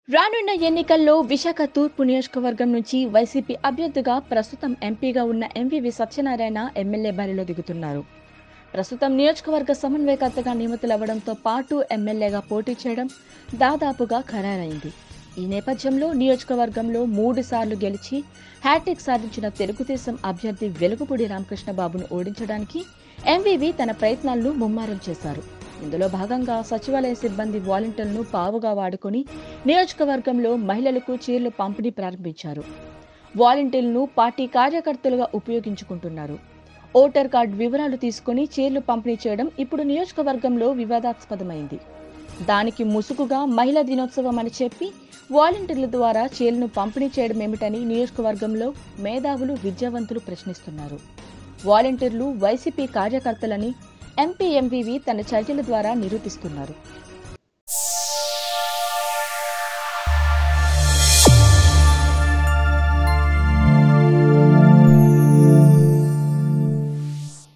రానున్న ఎన్నికల్లో విశాఖ తూర్పు నియోజకవర్గం నుంచి వైసీపీ అభ్యర్థిగా ప్రస్తుతం ఎంపీగా ఉన్న ఎంవివి సత్యనారాయణ ఎమ్మెల్యే బరిలో దిగుతున్నారు ప్రస్తుతం నియోజకవర్గ సమన్వయకర్తగా నియమితులవ్వడంతో పాటు ఎమ్మెల్యేగా పోటీ చేయడం దాదాపుగా ఖరారైంది ఈ నేపథ్యంలో నియోజకవర్గంలో మూడు సార్లు గెలిచి హ్యాట్రిక్ సాధించిన తెలుగుదేశం అభ్యర్థి వెలుగుపూడి రామకృష్ణబాబును ఓడించడానికి ఎంవివి తన ప్రయత్నాలను ముమ్మరం చేశారు ఇందులో భాగంగా సచివాలయ సిబ్బంది వాలంటీర్లను పావుగా వాడుకొని నియోజకవర్గంలో మహిళలకు చీరలు పంపిణీ ప్రారంభించారు వాలంటీర్లను పార్టీ కార్యకర్తలుగా ఉపయోగించుకుంటున్నారు ఓటర్ కార్డు వివరాలు తీసుకొని చీరలు పంపిణీ చేయడం ఇప్పుడు నియోజకవర్గంలో వివాదాస్పదమైంది దానికి ముసుగుగా మహిళా దినోత్సవం అని చెప్పి వాలంటీర్ల ద్వారా చీరలను పంపిణీ చేయడం ఏమిటని నియోజకవర్గంలో మేధావులు విద్యావంతులు ప్రశ్నిస్తున్నారు వాలంటీర్లు వైసీపీ కార్యకర్తలని ఎంపీ ఎంవివి తన చర్యల ద్వారా నిరూపిస్తున్నారు